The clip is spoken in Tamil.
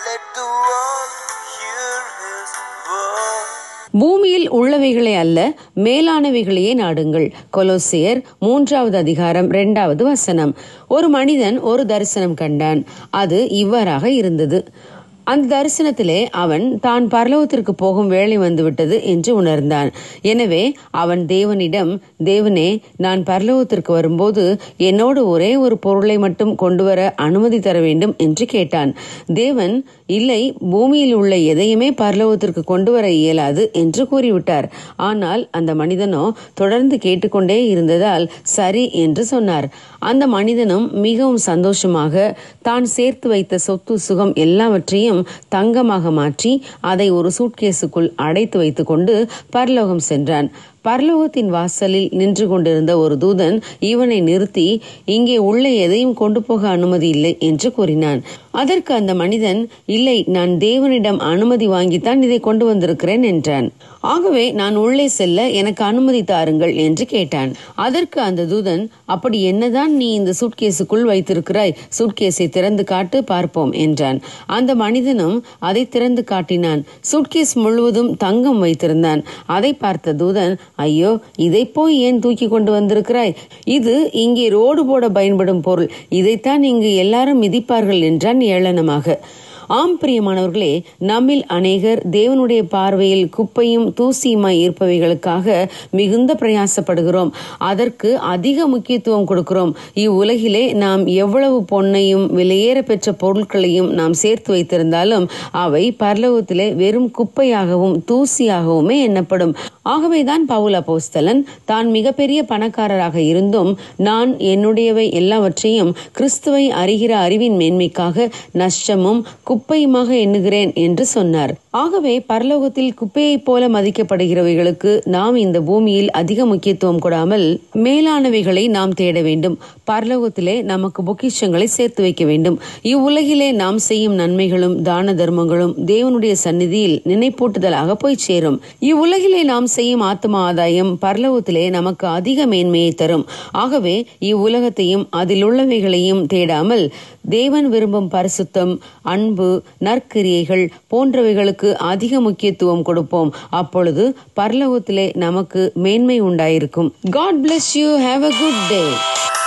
Let the world hear his word. பூமியில் உள்ளவைகளை அல்ல மேலானவைகளையே நாடுங்கள் கொலோசியர் மூன்றாவது அதிகாரம் இரண்டாவது வசனம் ஒரு மனிதன் ஒரு தரிசனம் கண்டான் அது இவ்வாறாக இருந்தது அந்த தரிசனத்திலே அவன் தான் பரலோகத்திற்கு போகும் வேலை வந்துவிட்டது என்று உணர்ந்தான் எனவே அவன் தேவனிடம் தேவனே நான் பரலோகத்திற்கு வரும்போது என்னோடு ஒரே ஒரு பொருளை மட்டும் கொண்டு வர அனுமதி தர வேண்டும் என்று கேட்டான் தேவன் இல்லை பூமியில் உள்ள எதையுமே பரலோகத்திற்கு கொண்டு வர இயலாது என்று கூறிவிட்டார் ஆனால் அந்த மனிதனோ தொடர்ந்து கேட்டுக்கொண்டே இருந்ததால் சரி என்று சொன்னார் அந்த மனிதனும் மிகவும் சந்தோஷமாக தான் சேர்த்து வைத்த சொத்து சுகம் எல்லாவற்றையும் தங்கமாக மாற்றி அதை ஒரு சூட்கேஸுக்குள் அடைத்து வைத்துக்கொண்டு பரலோகம் சென்றான் பரலோகத்தின் வாசலில் நின்று கொண்டிருந்த ஒரு தூதன் இவனை நிறுத்தி இங்கே உள்ள எதையும் கொண்டு போக அனுமதி இல்லை என்று கூறினான் அதற்கு அந்த மனிதன் இல்லை நான் தேவனிடம் அனுமதி வாங்கித்தான் இதை கொண்டு வந்திருக்கிறேன் என்றான் ஆகவே நான் உள்ளே செல்ல எனக்கு அனுமதி தாருங்கள் என்று கேட்டான் அதற்கு அந்த தூதன் அப்படி என்னதான் நீ இந்த சூட்கேஸுக்குள் வைத்திருக்கிறாய் சூட்கேஸை திறந்து காட்டு பார்ப்போம் என்றான் அந்த மனிதனும் அதை திறந்து காட்டினான் சூட்கேஸ் முழுவதும் தங்கம் வைத்திருந்தான் அதை பார்த்த தூதன் ஐயோ இதை போய் ஏன் தூக்கி கொண்டு வந்திருக்கிறாய் இது இங்கே ரோடு போட பயன்படும் பொருள் இதைத்தான் இங்கு எல்லாரும் மிதிப்பார்கள் என்றான் ஏளனமாக ஆம் பிரியமானவர்களே நம்மில் அநேகர் தேவனுடைய பார்வையில் குப்பையும் தூசியுமாய் இருப்பவைகளுக்காக மிகுந்த பிரயாசப்படுகிறோம் அதற்கு அதிக முக்கியத்துவம் கொடுக்கிறோம் இவ்வுலகிலே நாம் எவ்வளவு பொன்னையும் விலையேற பெற்ற பொருட்களையும் நாம் சேர்த்து வைத்திருந்தாலும் அவை பரலோகத்திலே வெறும் குப்பையாகவும் தூசியாகவுமே எண்ணப்படும் ஆகவேதான் பவுல் அப்போஸ்தலன் தான் மிகப்பெரிய பணக்காரராக இருந்தும் நான் என்னுடையவை எல்லாவற்றையும் கிறிஸ்துவை அறிகிற அறிவின் மேன்மைக்காக நஷ்டமும் குப்பையுமாக எண்ணுகிறேன் என்று சொன்னார் ஆகவே பரலோகத்தில் குப்பையைப் போல மதிக்கப்படுகிறவைகளுக்கு நாம் இந்த பூமியில் அதிக முக்கியத்துவம் கொடாமல் மேலானவைகளை நாம் தேட வேண்டும் பரலோகத்திலே நமக்கு பொக்கிஷங்களை சேர்த்து வைக்க வேண்டும் இவ்வுலகிலே நாம் செய்யும் நன்மைகளும் தான தர்மங்களும் தேவனுடைய சந்நிதியில் நினைப்பூட்டுதலாக போய் சேரும் இவ்வுலகிலே நாம் செய்யும் ஆத்ம ஆதாயம் பரலோகத்திலே நமக்கு அதிக மேன்மையை தரும் ஆகவே இவ்வுலகத்தையும் அதில் உள்ளவைகளையும் தேடாமல் தேவன் விரும்பும் பரிசுத்தம் அன்பு நற்கிரியைகள் போன்றவைகளுக்கு அதிக முக்கியத்துவம் கொடுப்போம் அப்பொழுது பரலோகத்திலே நமக்கு மேன்மை உண்டாயிருக்கும் God bless you have a good day